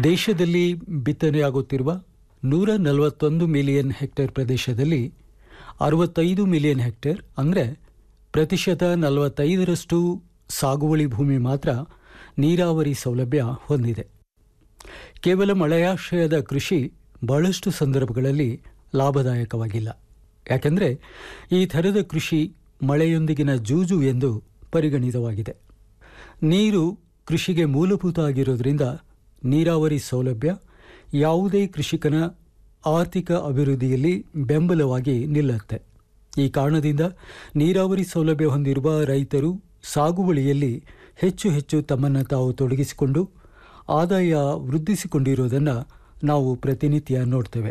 ದೇಶದಲ್ಲಿ ಬಿತ್ತನೆಯಾಗುತ್ತಿರುವ ನೂರ ನಲವತ್ತೊಂದು ಮಿಲಿಯನ್ ಹೆಕ್ಟೇರ್ ಪ್ರದೇಶದಲ್ಲಿ ಅರವತ್ತೈದು ಮಿಲಿಯನ್ ಹೆಕ್ಟೇರ್ ಅಂದರೆ ಪ್ರತಿಶತ ನಲವತ್ತೈದರಷ್ಟು ಸಾಗುವಳಿ ಭೂಮಿ ಮಾತ್ರ ನೀರಾವರಿ ಸೌಲಭ್ಯ ಹೊಂದಿದೆ ಕೇವಲ ಮಳೆಯಾಶ್ರಯದ ಕೃಷಿ ಬಹಳಷ್ಟು ಸಂದರ್ಭಗಳಲ್ಲಿ ಲಾಭದಾಯಕವಾಗಿಲ್ಲ ಯಾಕೆಂದರೆ ಈ ಥರದ ಕೃಷಿ ಮಳೆಯೊಂದಿಗಿನ ಜೂಜು ಎಂದು ಪರಿಗಣಿತವಾಗಿದೆ ನೀರು ಕೃಷಿಗೆ ಮೂಲಭೂತ ಆಗಿರೋದ್ರಿಂದ ನೀರಾವರಿ ಸೌಲಭ್ಯ ಯಾವುದೇ ಕೃಷಿಕನ ಆರ್ಥಿಕ ಅಭಿವೃದ್ಧಿಯಲ್ಲಿ ಬೆಂಬಲವಾಗಿ ನಿಲ್ಲುತ್ತೆ ಈ ಕಾರಣದಿಂದ ನೀರಾವರಿ ಸೌಲಭ್ಯ ಹೊಂದಿರುವ ರೈತರು ಸಾಗುವಳಿಯಲ್ಲಿ ಹೆಚ್ಚು ಹೆಚ್ಚು ತಮ್ಮನ್ನು ತಾವು ತೊಡಗಿಸಿಕೊಂಡು ಆದಾಯ ವೃದ್ಧಿಸಿಕೊಂಡಿರುವುದನ್ನು ನಾವು ಪ್ರತಿನಿತ್ಯ ನೋಡ್ತೇವೆ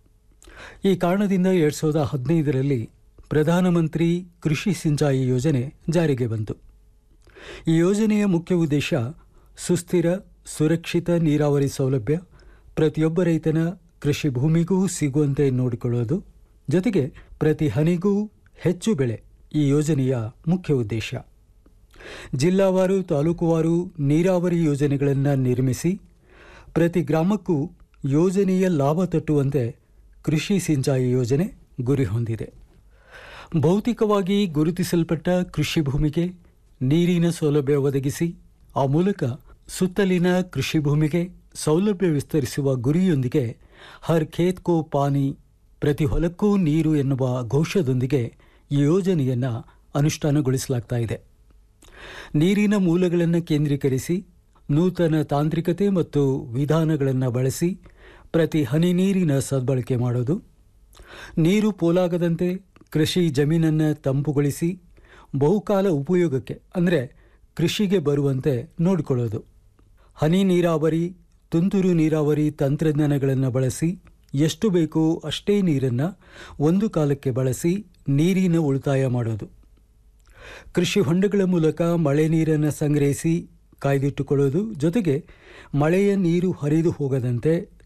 ಈ ಕಾರಣದಿಂದ ಎರಡು ಸಾವಿರದ ಹದಿನೈದರಲ್ಲಿ ಪ್ರಧಾನಮಂತ್ರಿ ಕೃಷಿ ಸಿಂಚಾಯಿ ಯೋಜನೆ ಜಾರಿಗೆ ಬಂತು ಈ ಯೋಜನೆಯ ಮುಖ್ಯ ಉದ್ದೇಶ ಸುಸ್ಥಿರ ಸುರಕ್ಷಿತ ನೀರಾವರಿ ಸೌಲಭ್ಯ ಪ್ರತಿಯೊಬ್ಬ ರೈತನ ಕೃಷಿ ಭೂಮಿಗೂ ಸಿಗುವಂತೆ ನೋಡಿಕೊಳ್ಳುವುದು ಜೊತೆಗೆ ಪ್ರತಿ ಹನಿಗೂ ಹೆಚ್ಚು ಬೆಳೆ ಈ ಯೋಜನೆಯ ಮುಖ್ಯ ಉದ್ದೇಶ ಜಿಲ್ಲಾವಾರು ತಾಲೂಕುವಾರು ನೀರಾವರಿ ಯೋಜನೆಗಳನ್ನು ನಿರ್ಮಿಸಿ ಪ್ರತಿ ಗ್ರಾಮಕ್ಕೂ ಯೋಜನೆಯ ಲಾಭ ತಟ್ಟುವಂತೆ ಕೃಷಿ ಸಿಂಚಾಯಿ ಯೋಜನೆ ಗುರಿ ಹೊಂದಿದೆ ಭೌತಿಕವಾಗಿ ಗುರುತಿಸಲ್ಪಟ್ಟ ಕೃಷಿ ಭೂಮಿಗೆ ನೀರಿನ ಸೌಲಭ್ಯ ಒದಗಿಸಿ ಆ ಮೂಲಕ ಸುತ್ತಲಿನ ಕೃಷಿ ಭೂಮಿಗೆ ಸೌಲಭ್ಯ ವಿಸ್ತರಿಸುವ ಗುರಿಯೊಂದಿಗೆ ಹರ್ ಖೇತ್ ಕೋ ಪಾನಿ ಪ್ರತಿ ಹೊಲಕ್ಕೂ ನೀರು ಎನ್ನುವ ಘೋಷದೊಂದಿಗೆ ಈ ಯೋಜನೆಯನ್ನು ಅನುಷ್ಠಾನಗೊಳಿಸಲಾಗ್ತಾ ಇದೆ ನೀರಿನ ಮೂಲಗಳನ್ನು ಕೇಂದ್ರೀಕರಿಸಿ ನೂತನ ತಾಂತ್ರಿಕತೆ ಮತ್ತು ವಿಧಾನಗಳನ್ನು ಬಳಸಿ ಪ್ರತಿ ಹನಿ ನೀರಿನ ಸದ್ಬಳಕೆ ಮಾಡೋದು ನೀರು ಪೋಲಾಗದಂತೆ ಕೃಷಿ ಜಮೀನನ್ನು ತಂಪುಗೊಳಿಸಿ ಬಹುಕಾಲ ಉಪಯೋಗಕ್ಕೆ ಅಂದರೆ ಕೃಷಿಗೆ ಬರುವಂತೆ ನೋಡಿಕೊಳ್ಳೋದು ಹನಿ ನೀರಾವರಿ ತುಂತುರು ನೀರಾವರಿ ತಂತ್ರಜ್ಞಾನಗಳನ್ನು ಬಳಸಿ ಎಷ್ಟು ಬೇಕೋ ಅಷ್ಟೇ ನೀರನ್ನು ಒಂದು ಕಾಲಕ್ಕೆ ಬಳಸಿ ನೀರಿನ ಉಳಿತಾಯ ಮಾಡೋದು ಕೃಷಿ ಹೊಂಡಗಳ ಮೂಲಕ ಮಳೆ ನೀರನ್ನು ಸಂಗ್ರಹಿಸಿ ಕಾಯ್ದಿಟ್ಟುಕೊಳ್ಳೋದು ಜೊತೆಗೆ ಮಳೆಯ ನೀರು ಹರಿದು ಹೋಗದಂತೆ